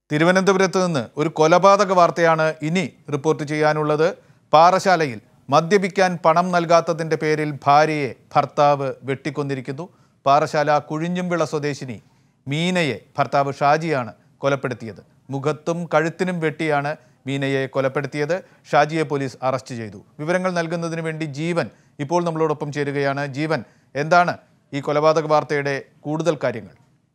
തിരുവനന്തപുരത്ത് നിന്ന് ഒരു കൊലപാതക വാർത്തയാണ് ഇനി റിപ്പോർട്ട് ചെയ്യാനുള്ളത് പാറശാലയിൽ മദ്യപിക്കാൻ പണം നൽകാത്തതിൻ്റെ പേരിൽ ഭാര്യയെ ഭർത്താവ് വെട്ടിക്കൊന്നിരിക്കുന്നു പാറശാല കുഴിഞ്ഞുംവിള സ്വദേശിനി മീനയെ ഭർത്താവ് ഷാജിയാണ് കൊലപ്പെടുത്തിയത് മുഖത്തും കഴുത്തിനും വെട്ടിയാണ് മീനയെ കൊലപ്പെടുത്തിയത് ഷാജിയെ പോലീസ് അറസ്റ്റ് ചെയ്തു വിവരങ്ങൾ നൽകുന്നതിന് വേണ്ടി ജീവൻ ഇപ്പോൾ നമ്മളോടൊപ്പം ചേരുകയാണ് ജീവൻ എന്താണ് ഈ കൊലപാതക വാർത്തയുടെ കൂടുതൽ കാര്യങ്ങൾ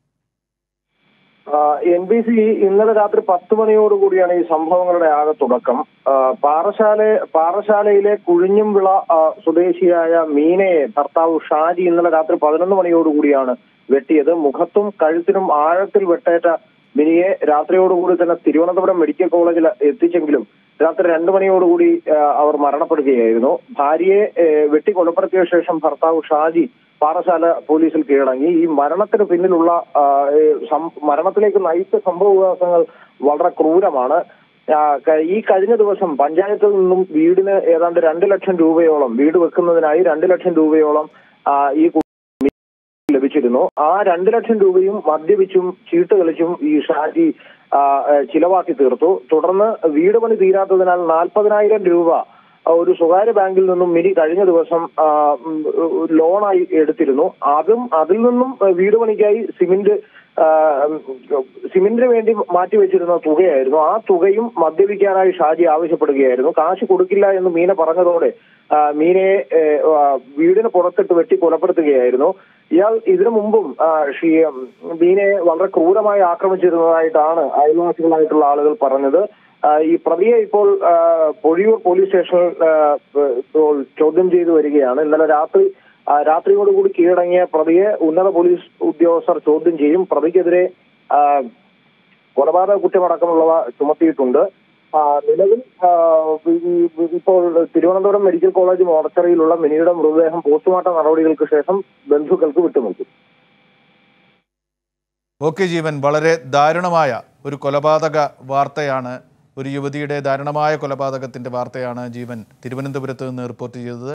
എൻ ബി സി ഇന്നലെ രാത്രി പത്ത് മണിയോടുകൂടിയാണ് ഈ സംഭവങ്ങളുടെ ആകെ തുടക്കം ആ, പാറശാല പാറശാലയിലെ കുഴിഞ്ഞുംവിള ആ, സ്വദേശിയായ മീനയെ ഭർത്താവ് ഷാജി ഇന്നലെ രാത്രി പതിനൊന്ന് മണിയോടുകൂടിയാണ് വെട്ടിയത് മുഖത്തും കഴുത്തിനും ആഴത്തിൽ വെട്ടേറ്റ മിനിയെ രാത്രിയോടുകൂടി തന്നെ തിരുവനന്തപുരം മെഡിക്കൽ കോളേജിൽ എത്തിച്ചെങ്കിലും രാത്രി രണ്ടു മണിയോടുകൂടി ആ, അവർ മരണപ്പെടുകയായിരുന്നു ഭാര്യയെ ഏ, വെട്ടി കൊലപ്പെടുത്തിയ ശേഷം ഭർത്താവ് ഷാജി പാറശാല പോലീസിൽ കീഴടങ്ങി ഈ മരണത്തിന് പിന്നിലുള്ള ആ, ഏ, സം- മരണത്തിലേക്ക് നയിച്ച സംഭവ വികാസങ്ങൾ വളരെ ക്രൂരമാണ് ആ, ക- ഈ കഴിഞ്ഞ ദിവസം പഞ്ചായത്തിൽ നിന്നും വീടിന് ഏതാണ്ട് രണ്ട് ലക്ഷം രൂപയോളം വീട് വെക്കുന്നതിനായി രണ്ട് ലക്ഷം രൂപയോളം ആ, ഈ കു- ലഭിച്ചിരുന്നു ആ രണ്ട് ലക്ഷം രൂപയും മദ്യപിച്ചും ചീട്ട് കളിച്ചും ഈ ഷാജി ആ, ഏ, ചിലവാക്കി തീർത്തു തുടർന്ന് വീട് പണി തീരാത്തതിനാൽ നാൽപ്പതിനായിരം രൂപ ആ, ഒരു സ്വകാര്യ ബാങ്കിൽ നിന്നും മിനി കഴിഞ്ഞ ദിവസം ആ, ഉം, ലോണായി എടുത്തിരുന്നു അതും അതിൽ നിന്നും ആ, വീട് പണിക്കായി സിമന്റ് ആ, ഉം, സിമന്റിന് വേണ്ടി മാറ്റിവെച്ചിരുന്ന തുകയായിരുന്നു ആ തുകയും മദ്യപിക്കാനായി ഷാജി ആവശ്യപ്പെടുകയായിരുന്നു കാശ് കൊടുക്കില്ല എന്ന് മീന പറഞ്ഞതോടെ ആ, മീനയെ ഏ, ആ, വീടിന് പുറത്തിട്ട് വെട്ടി കൊലപ്പെടുത്തുകയായിരുന്നു ഇയാൾ ഇതിനു മുമ്പും ആ, ഷീ- ഉം, മീനയെ വളരെ ക്രൂരമായി ആക്രമിച്ചിരുന്നതായിട്ടാണ് അയൽവാസികളായിട്ടുള്ള ആളുകൾ പറഞ്ഞത് ആ, ഈ പ്രതിയെ ഇപ്പോൾ ആ, പൊഴിയൂർ പോലീസ് സ്റ്റേഷനിൽ ആ, ഇപ്പോൾ ചോദ്യം ചെയ്തു വരികയാണ് ഇന്നലെ രാത്രി ആ, രാത്രിയോടുകൂടി കീഴടങ്ങിയ പ്രതിയെ ഉന്നത പോലീസ് ഉദ്യോഗസ്ഥർ ചോദ്യം ചെയ്യും പ്രതിക്കെതിരെ ആ, കൊലപാതക കുറ്റമടക്കമുള്ളവ ചുമത്തിയിട്ടുണ്ട് ആ, നിലവിൽ ആ, ഈ- ഇപ്പോൾ തിരുവനന്തപുരം മെഡിക്കൽ കോളേജ് മോർച്ചറിയിലുള്ള മിനിയുടെ മൃതദേഹം പോസ്റ്റ്മോർട്ടം നടപടികൾക്ക് ശേഷം ബന്ധുക്കൾക്ക് വിട്ടുനൽകും ഓക്കെ ജീവൻ വളരെ ദാരുണമായ ഒരു കൊലപാതക വാർത്തയാണ് ഒരു യുവതിയുടെ ദാരുണമായ കൊലപാതകത്തിൻ്റെ വാർത്തയാണ് ജീവൻ തിരുവനന്തപുരത്ത് നിന്ന് റിപ്പോർട്ട് ചെയ്തത്